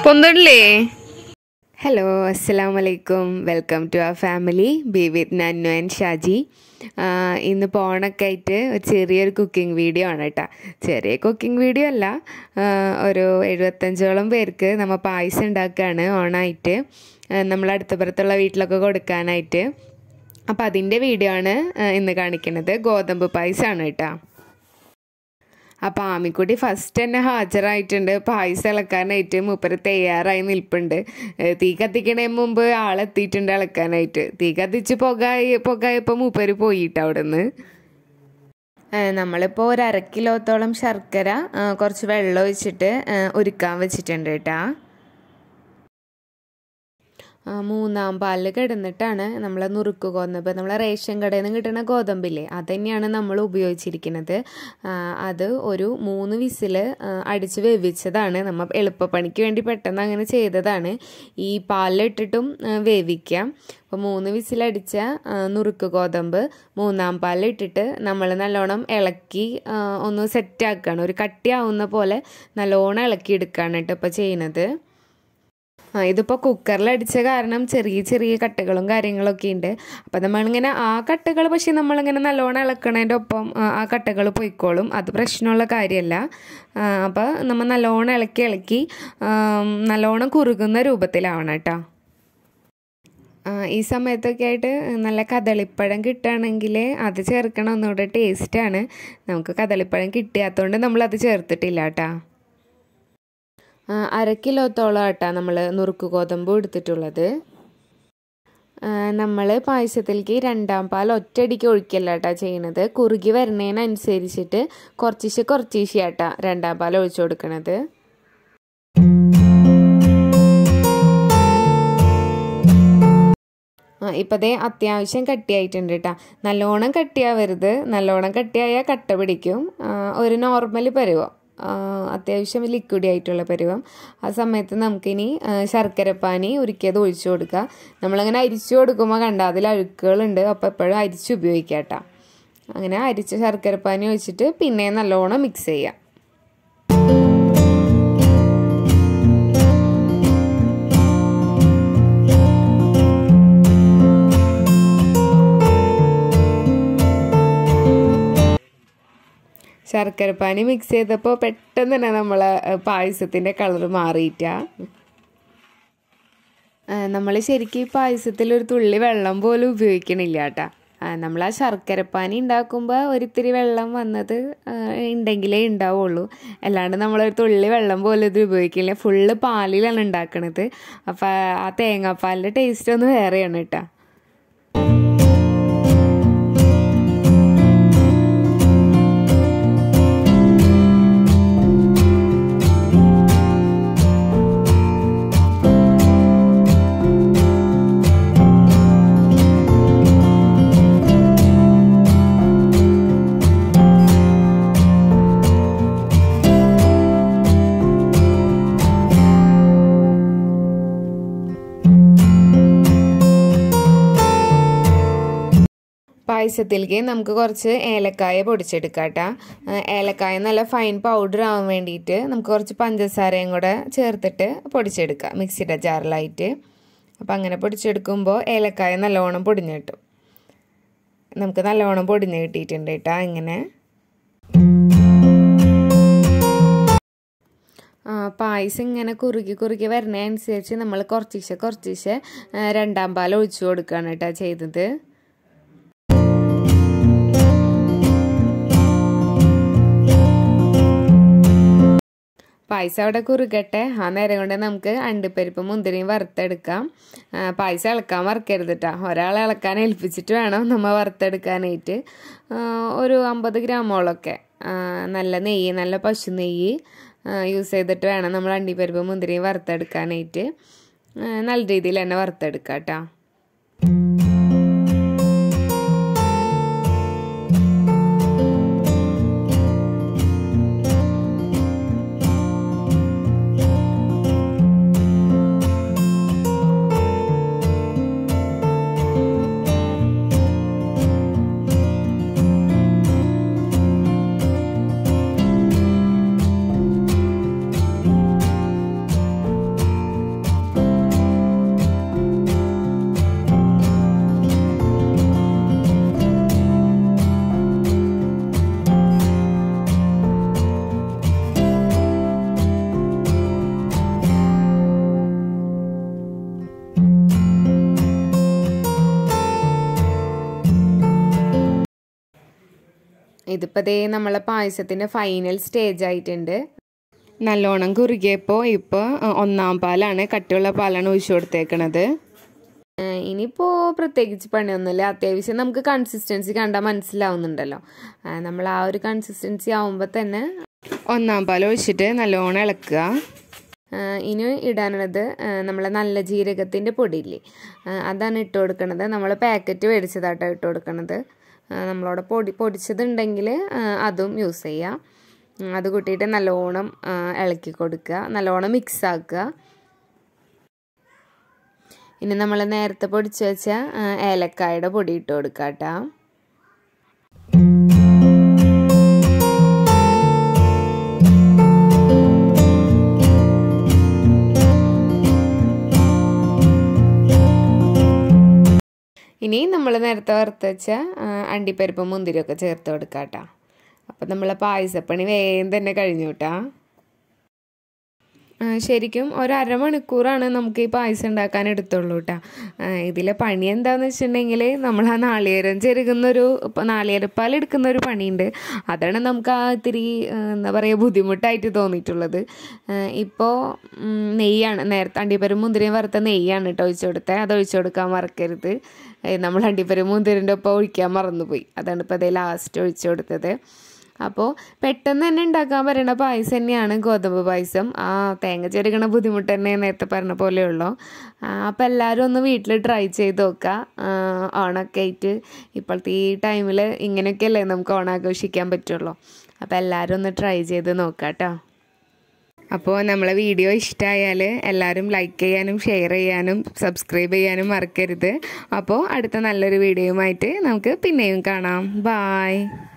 പൊന്തല്ലേ hello അസ്സാം വലൈക്കും welcome to ആ ഫാമിലി ബി വിത്ത് നന്നു ആൻഡ് ഷാജി ആഹ് ഇന്ന് പോണൊക്കെ ആയിട്ട് ഒരു ചെറിയൊരു കുക്കിംഗ് വീഡിയോ ആണ് കേട്ടോ ചെറിയ കുക്കിംഗ് വീഡിയോ അല്ല ആഹ് ഒരു എഴുപത്തഞ്ചോളം പേർക്ക് നമ്മൾ പായസം ഉണ്ടാക്കുകയാണ് ഓണായിട്ട് നമ്മൾ അടുത്തപ്പുറത്തുള്ള വീട്ടിലൊക്കെ കൊടുക്കാനായിട്ട് അപ്പോൾ അതിൻ്റെ വീഡിയോ ആണ് ആഹ് ഇന്ന് കാണിക്കുന്നത് ഗോതമ്പ് പായസമാണ് കേട്ടോ അപ്പോൾ ആമിക്കുട്ടി ഫസ്റ്റ് തന്നെ ഹാജരായിട്ടുണ്ട് പായസം ഇളക്കാനായിട്ട് മൂപ്പര് തയ്യാറായി നിൽപ്പുണ്ട് ഏഹ് തീ കത്തിക്കണേ മുമ്പ് ആളെത്തിയിട്ടുണ്ട് ഇളക്കാനായിട്ട് തീ കത്തിച്ച് പുകയായി പുകയപ്പോൾ മൂപ്പര് പോയിട്ട് അവിടെ നിന്ന് നമ്മളിപ്പോൾ ഒരു അര കിലോത്തോളം ശർക്കര ആ, കുറച്ച് വെള്ളം ഒഴിച്ചിട്ട് ആ, ഒരുക്കാൻ വെച്ചിട്ടുണ്ട് കേട്ടാ ആ, മൂന്നാം പാലിൽ കിടന്നിട്ടാണ് നമ്മൾ നുറുക്ക് ഗോതമ്പ് നമ്മൾ റേഷൻ കടയിൽ നിന്ന് കിട്ടുന്ന ഗോതമ്പില്ലേ അത് തന്നെയാണ് നമ്മൾ ഉപയോഗിച്ചിരിക്കുന്നത് ആ, അത് ഒരു മൂന്ന് വിസിൽ അടിച്ച് വേവിച്ചതാണ് നമ്മൾ എളുപ്പപ്പണിക്ക് വേണ്ടി പെട്ടെന്ന് അങ്ങനെ ചെയ്തതാണ് ഈ പാലിലിട്ടിട്ടും ആ, വേവിക്കാം അപ്പോൾ മൂന്ന് വിസിലടിച്ച ആ, നുറുക്ക് ഗോതമ്പ് മൂന്നാം പാലിലിട്ടിട്ട് നമ്മൾ നല്ലോണം ഇളക്കി ആ, ഒന്ന് സെറ്റാക്കുകയാണ് ഒരു കട്ടിയാവുന്ന പോലെ നല്ലോണം ഇളക്കി എടുക്കുകയാണ് കേട്ടോ ഇപ്പോൾ ചെയ്യുന്നത് ആ ഇതിപ്പോൾ കുക്കറിൽ അടിച്ച കാരണം ചെറിയ ചെറിയ കട്ടകളും കാര്യങ്ങളൊക്കെ ഉണ്ട് അപ്പം നമ്മളിങ്ങനെ ആ കട്ടകൾ പക്ഷേ നമ്മളിങ്ങനെ നല്ലോണം ഇളക്കണതിൻ്റെ ഒപ്പം ആ, ആ കട്ടകൾ പൊയ്ക്കോളും അത് പ്രശ്നമുള്ള കാര്യമല്ല അപ്പോൾ നമ്മൾ നല്ലോണം ഇളക്കി ഇളക്കി ആ, നല്ലോണം കുറുകുന്ന രൂപത്തിലാവണം കേട്ടോ ആ, ഈ സമയത്തൊക്കെ ആയിട്ട് നല്ല കദളിപ്പഴം കിട്ടുകയാണെങ്കിൽ അത് ചേർക്കണം ഒന്നുകൂടെ ടേസ്റ്റാണ് നമുക്ക് കദളിപ്പഴം കിട്ടിയാത്തതുകൊണ്ട് നമ്മളത് ചേർത്തിട്ടില്ല കേട്ടോ ആ, അര കിലോത്തോളം ആട്ടാ നമ്മൾ നുറുക്ക് ഗോതമ്പ് എടുത്തിട്ടുള്ളത് നമ്മൾ പായസത്തിലേക്ക് രണ്ടാം പാൽ ഒറ്റയടിക്ക് ഒഴിക്കല്ല കേട്ടാ ചെയ്യണത് കുറുകി വരുന്നതിനനുസരിച്ചിട്ട് കുറച്ചിശ് കുറച്ചിശ് ആട്ടാ രണ്ടാം പാൽ ഒഴിച്ചു കൊടുക്കണത് ആ ഇപ്പം ദേ അത്യാവശ്യം കട്ടിയായിട്ടുണ്ട് കേട്ടോ നല്ലോണം കട്ടിയാവരുത് നല്ലോണം കട്ടിയായാൽ കട്ട പിടിക്കും ആ, ഒരു നോർമൽ പരുവം ആ, അത്യാവശ്യം ലിക്വിഡ് ആയിട്ടുള്ള പരുവം ആ സമയത്ത് നമുക്കിനി ആ, ശർക്കരപ്പാനി ഉരുക്കിയത് ഒഴിച്ചു കൊടുക്കുക നമ്മളങ്ങനെ അരിച്ചു കൊടുക്കുമ്പോൾ കണ്ട അതിൽ അഴുക്കുകളുണ്ട് അപ്പോൾ എപ്പോഴും അരിച്ച് ഉപയോഗിക്കാം കേട്ടോ അങ്ങനെ അരിച്ച ശർക്കരപ്പാനി ഒഴിച്ചിട്ട് പിന്നെ നല്ലോണം മിക്സ് ചെയ്യാം ശർക്കരപ്പാനി മിക്സ് ചെയ്തപ്പോൾ പെട്ടെന്ന് തന്നെ നമ്മളെ പായസത്തിൻ്റെ കളർ മാറിയിട്ടാ നമ്മൾ ശരിക്കും ഈ പായസത്തിൽ ഒരു തുള്ളി വെള്ളം പോലും ഉപയോഗിക്കണില്ല കേട്ടാ നമ്മൾ ആ ശർക്കരപ്പാനി ഉണ്ടാക്കുമ്പോൾ ഒരിത്തിരി വെള്ളം വന്നത് ആ, ഉണ്ടെങ്കിലേ ഉണ്ടാവുള്ളൂ അല്ലാണ്ട് നമ്മളൊരു തുള്ളി വെള്ളം പോലും ഇത് ഉപയോഗിക്കില്ല ഫുള്ള് പാലിലാണ് ഉണ്ടാക്കണത് അപ്പോൾ ആ തേങ്ങാപ്പാലിൻ്റെ ടേസ്റ്റ് ഒന്ന് വേറെയാണ് കേട്ടോ പായസത്തിലേക്ക് നമുക്ക് കുറച്ച് ഏലക്കായ പൊടിച്ചെടുക്കാം കേട്ടോ ഏലക്കായ നല്ല ഫൈൻ പൗഡർ ആവാൻ വേണ്ടിയിട്ട് നമുക്ക് കുറച്ച് പഞ്ചസാരയും കൂടെ ചേർത്തിട്ട് പൊടിച്ചെടുക്കാം മിക്സിയുടെ ജാറിലായിട്ട് അപ്പം അങ്ങനെ പൊടിച്ചെടുക്കുമ്പോൾ ഏലക്കായ നല്ലോണം പൊടിഞ്ഞ് കിട്ടും നമുക്ക് നല്ലോണം പൊടിഞ്ഞ് കിട്ടിയിട്ടുണ്ട് കേട്ടോ ഇങ്ങനെ ആ, പായസം ഇങ്ങനെ കുറുകി കുറുകി വരുന്നതനുസരിച്ച് നമ്മൾ കുറച്ചിശെ കുറച്ചിശെ ആ, രണ്ടാം പാൽ ഒഴിച്ചു കൊടുക്കുകയാണ് കേട്ടോ ചെയ്തത് പായസം അവിടെ കുറുകട്ടെ ആ നേരം കൊണ്ട് നമുക്ക് അണ്ടിപ്പരിപ്പ് മുന്തിരിയും വറുത്തെടുക്കാം ആ, പായസം ഇളക്കാൻ മറക്കരുത് കേട്ടോ ഒരാളെ ഇളക്കാൻ ഏൽപ്പിച്ചിട്ട് വേണം നമ്മൾ വറുത്തെടുക്കാനായിട്ട് ആ, ഒരു അമ്പത് ഗ്രാമോളൊക്കെ ആ, നല്ല നെയ്യ് നല്ല പശു നെയ്യ് യൂസ് ചെയ്തിട്ട് വേണം നമ്മൾ അണ്ടിപ്പരിപ്പ് മുന്തിരിയും വറുത്തെടുക്കാനായിട്ട് ആ, നല്ല രീതിയിൽ തന്നെ വറുത്തെടുക്കാം കേട്ടോ ഇതിപ്പോൾ ദേ നമ്മളെ പായസത്തിൻ്റെ ഫൈനൽ സ്റ്റേജ് ആയിട്ടുണ്ട് നല്ലോണം കുറുകിയപ്പോൾ ഇപ്പോൾ ഒന്നാം പാലാണ് കട്ടിയുള്ള പാലാണ് ഒഴിച്ചു കൊടുത്തേക്കണത് ഇനിയിപ്പോൾ പ്രത്യേകിച്ച് പണിയൊന്നുമില്ല അത്യാവശ്യം നമുക്ക് കൺസിസ്റ്റൻസി കണ്ടാൽ മനസ്സിലാവുന്നുണ്ടല്ലോ നമ്മൾ ആ ഒരു കൺസിസ്റ്റൻസി ആവുമ്പോൾ തന്നെ ഒന്നാം പാൽ ഒഴിച്ചിട്ട് നല്ലോണം ഇളക്കുക ഇനി ഇടാനുള്ളത് നമ്മളെ നല്ല ജീരകത്തിൻ്റെ പൊടിയില്ലേ അതാണ് ഇട്ട് കൊടുക്കുന്നത് നമ്മൾ പാക്കറ്റ് മേടിച്ചതാട്ടോ ഇട്ട് കൊടുക്കുന്നത് നമ്മളവിടെ പൊടി പൊടിച്ചതുണ്ടെങ്കിൽ അതും യൂസ് ചെയ്യാം അത് കൂട്ടിയിട്ട് നല്ലോണം ഇളക്കി കൊടുക്കുക നല്ലോണം മിക്സ് ആക്കുക ഇനി നമ്മൾ നേരത്തെ പൊടിച്ച് വെച്ച ഏലക്കായുടെ പൊടി ഇട്ട് കൊടുക്കുക കേട്ടോ ഇനി നമ്മൾ നേരത്തെ വറുത്ത് വെച്ച അണ്ടിപ്പരിപ്പും മുന്തിരിയൊക്കെ ചേർത്ത് കൊടുക്കാം കേട്ടോ അപ്പം നമ്മളെ പായസപ്പണി വേഗം തന്നെ കഴിഞ്ഞു കേട്ടോ ശരിക്കും ഒരു അരമണിക്കൂറാണ് നമുക്ക് ഈ പായസം ഉണ്ടാക്കാൻ എടുത്തുള്ളൂ കേട്ടോ ഇതിലെ പണി എന്താണെന്ന് വെച്ചിട്ടുണ്ടെങ്കിൽ നമ്മൾ ആ നാളികേരം ചെരുകുന്നൊരു നാളികേരപ്പാൽ എടുക്കുന്ന ഒരു പണിയുണ്ട് അതാണ് നമുക്ക് ആ ഇത്തിരി എന്താ പറയുക ബുദ്ധിമുട്ടായിട്ട് തോന്നിയിട്ടുള്ളത് ഇപ്പോൾ നെയ്യാണ് നേരത്തെ അണ്ടിപ്പരും മുന്തിരിയും വറുത്ത നെയ്യാണ് കേട്ടോ ഒഴിച്ചു കൊടുത്തത് അത് ഒഴിച്ചു കൊടുക്കാൻ മറക്കരുത് നമ്മൾ അണ്ടിപ്പരും മുന്തിരിൻ്റെ ഒപ്പം ഒഴിക്കാൻ മറന്നുപോയി അതാണ് ഇപ്പോൾ അതേ ലാസ്റ്റ് ഒഴിച്ചു കൊടുത്തത് അപ്പോൾ പെട്ടെന്ന് തന്നെ ഉണ്ടാക്കാൻ പറയുന്ന പായസം തന്നെയാണ് ഗോതമ്പ് പായസം ആ തേങ്ങ ചെരുകണ ബുദ്ധിമുട്ട് തന്നെ നേരത്തെ പറഞ്ഞ പോലെയുള്ളൂ അപ്പോൾ എല്ലാവരും ഒന്ന് വീട്ടിൽ ട്രൈ ചെയ്ത് നോക്കുക ഓണൊക്കെ ആയിട്ട് ഇപ്പോഴത്തെ ഈ ടൈമിൽ ഇങ്ങനെയൊക്കെയല്ലേ നമുക്ക് ഓണാഘോഷിക്കാൻ പറ്റുള്ളൂ അപ്പോൾ എല്ലാവരും ഒന്ന് ട്രൈ ചെയ്ത് നോക്കാം കേട്ടോ അപ്പോൾ നമ്മളെ വീഡിയോ ഇഷ്ടമായാൽ എല്ലാവരും ലൈക്ക് ചെയ്യാനും ഷെയർ ചെയ്യാനും സബ്സ്ക്രൈബ് ചെയ്യാനും മറക്കരുത് അപ്പോൾ അടുത്ത നല്ലൊരു വീഡിയോയുമായിട്ട് നമുക്ക് പിന്നെയും കാണാം ബായ്